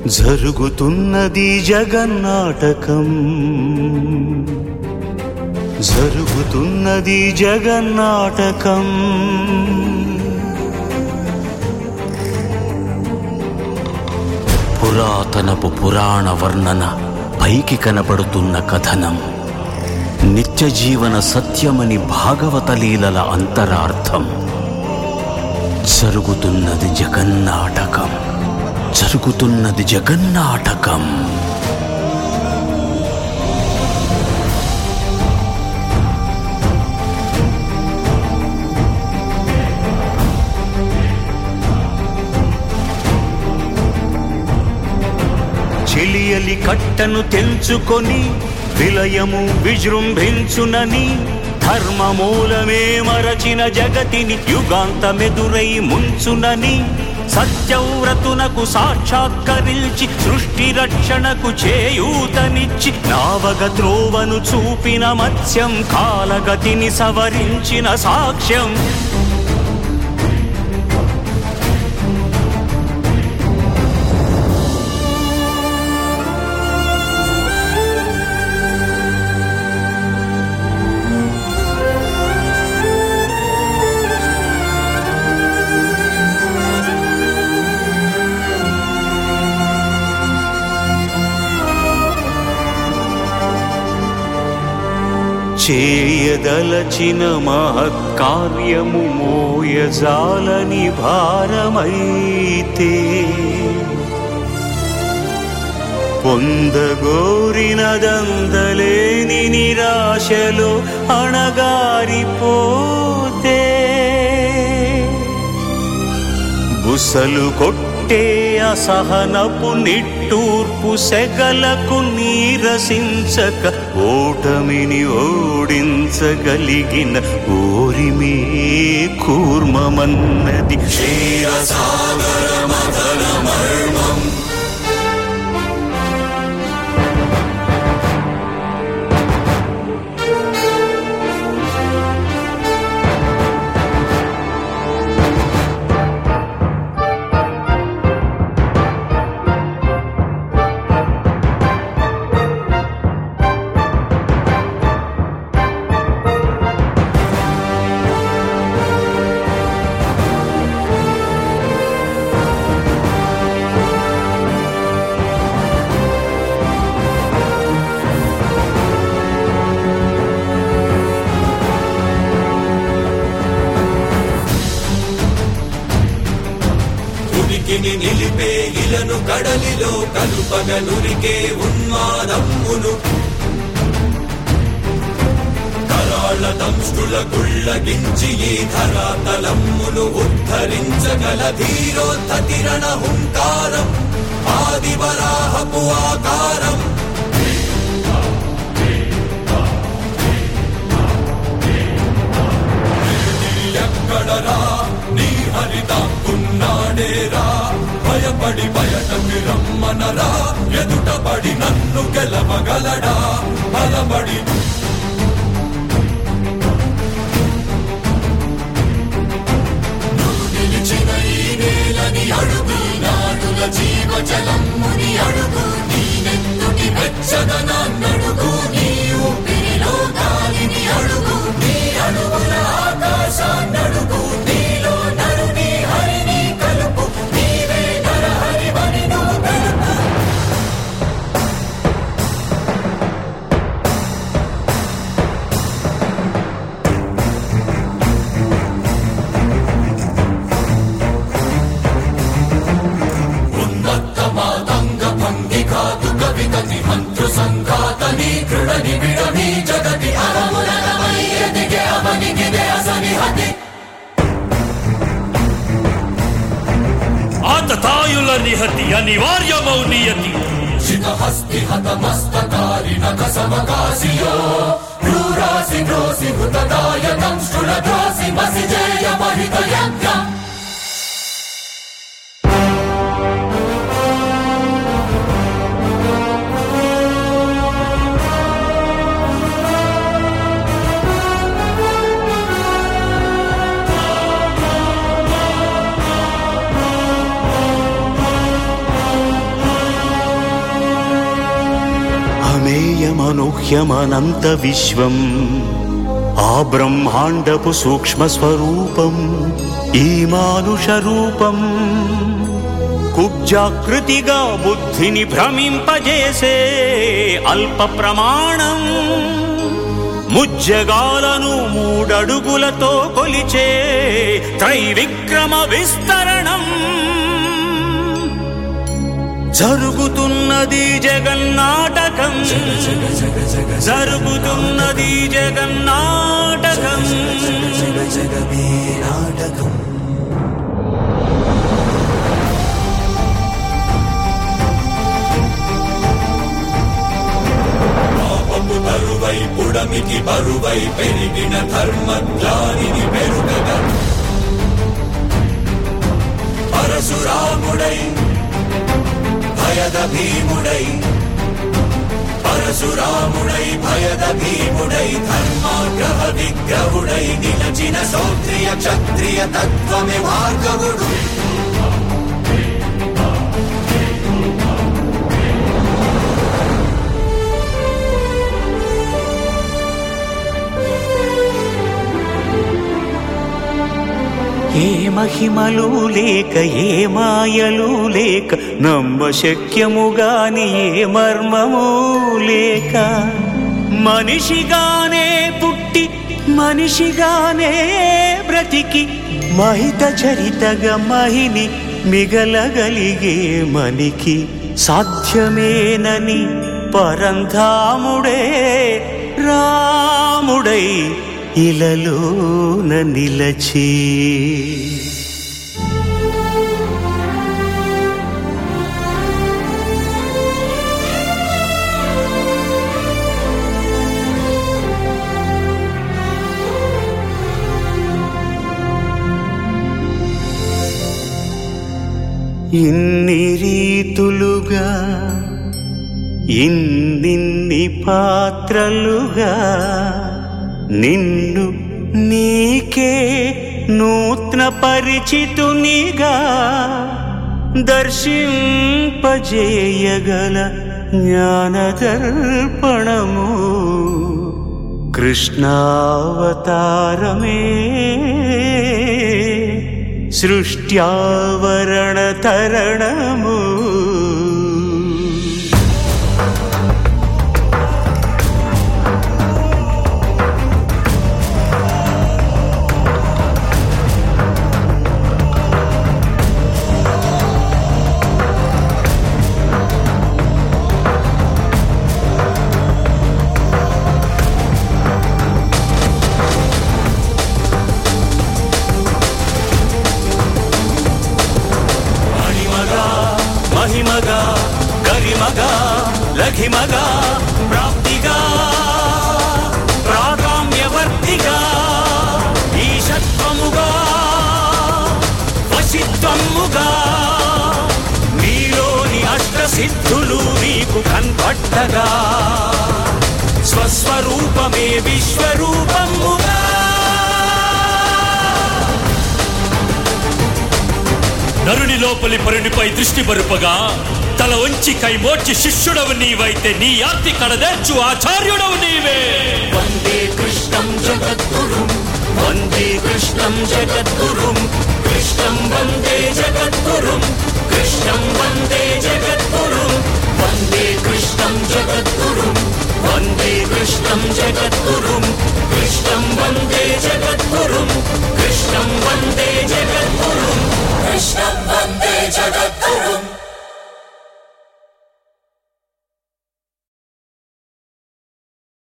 జరుగుతున్నది జగన్నాటకం జరుగుతున్నది జగన్నాటకం పురాతనపు పురాణ వర్ణన పైకి కనబడుతున్న కథనం నిత్య జీవన సత్యమని భాగవత లీలల అంతరార్థం జరుగుతున్నది జగన్నాటకం జరుగుతున్నది జగన్నాటకం చెలియలి కట్టను తెంచుకొని విలయము విజృంభించునని ధర్మమూలమే మరచిన జగతిని యుగాంతమెదురై ముంచునని సత్యవ్రతునకు సాక్షాత్కరించి సృష్టి రక్షణకు చేయూతనిచ్చి నావగ త్రోవను చూపిన మత్స్యం కాలగతిని సవరించిన సాక్ష్యం చేయదలచిన మహత్కార్యము మోయజాలని భారమైతే పొందగోరినదందలేని నిరాశలో అణగారిపోతే బుసలు కొట్టే అసహనపు నిట్టూర్పు సెగలకు నీరసించక ఓటమిని ఓడించగలిగిన ఓరిమే కూర్మమన్నది ఉనికిని నిలిపే ఇలను కడలిలో కలుపగ నురికే ఉన్మాదమ్మును కరాళ దంష్టుల గుళ్ళగించి ఈ ధరాతలమ్మును ఉద్ధరించగల ధీరోద్ధతిరణ హుంకారం ఆదివరాహపు ఆకారం ఎక్కడరా నీ హరితాకున్నాడేరా భయపడి బయటకి రమ్మనరా ఎదుటపడి నన్ను గెలవగలడా బలపడి నువ్వు నిలిచిన ఈ నేలని అడుగు నాడుల జీవజలమ్ముని అడుగు నీ నెత్తుటి వెచ్చదనాన్నడుగు నీ ఊపిరిలో గాలిని అడుగు నీ అడుగుల ఆకాశాన్నడుగు నీలో నరుని హరిని కలుపు నీవే నరహరివని నువ్వు తెలుపు ఉన్మత్త మాతంగ భంగి కాదు కవితని మంత్రు సంఘాతని కృడని విడని జగతి అరమురగమై ఎదిగే అవనిగిదే అసని హతి ఆతతాయుల నిహతి అనివార్యమౌ నియతి శితహస్తి హతమస్తకారి నక సమకాశియో క్రూరాసి గ్రోసి హృతదాయ దంష్టుల ద్రోసి మసి జయ మహిత యజ్ఞం నానుహ్యమనంత విశ్వం ఆ బ్రహ్మాండపు సూక్ష్మ స్వరూపం ఈ మానుష రూపం కుబ్జాకృతిగా బుద్ధిని భ్రమింపజేసే అల్ప ప్రమాణం ముజ్జగాలను మూడడుగులతో కొలిచే త్రైవిక్రమ విస్తరణం జరుగుతున్నది జగన్నాటకం జరుగుతున్నది జగన్నాటకం జగమే నాటకం పాపము బరువై పుడమికి బరువై పెరిగిన ధర్మజ్ఞానిని పెరుగగా పరశురాముడై భయద భీముడై పరశురాముడై భయద భీముడై ధర్మాగ్రహ విగ్రహుడై నిలచిన సౌత్రియ క్షత్రియ తత్వమే భార్గవుడు ఏ మహిమలు లేక ఏ మాయలు లేక నమ్మ శక్యముగాని ఏ మర్మము లేక మనిషిగానే పుట్టి మనిషిగానే బ్రతికి మహిత చరితగా మహిని మిగలగలిగే మనికి సాధ్యమేనని పరంధాముడే రాముడై ఇలలోన నిలచి ఇన్ని రీతులుగా ఇన్నిన్ని పాత్రలుగా నిన్ను నీకే నూత్న పరిచితునిగా దర్శింపజేయగల జ్ఞానదర్పణము కృష్ణావతారమే సృష్ట్యావరణ తరణము మహిమగా గరిమగా లఘిమగా ప్రాప్తిగా ప్రాగామ్యవర్తిగా ఈశత్వముగా వశిత్వముగా నీలోని అష్టసిద్ధులు నీకు కన్పట్టగా స్వస్వరూపమే విశ్వరూపముగా నరుని లోపలి పరునిపై దృష్టి బరుపగా తల వంచి కైమోర్చి శిష్యుడవు నీవైతే నీ ఆర్తి కడదేర్చు ఆచార్యుడవు నీవే వందే కృష్ణం జగద్గురుం వందే కృష్ణం జగద్గురుం కృష్ణం వందే జగద్గురుం కృష్ణం వందే జగద్గురుం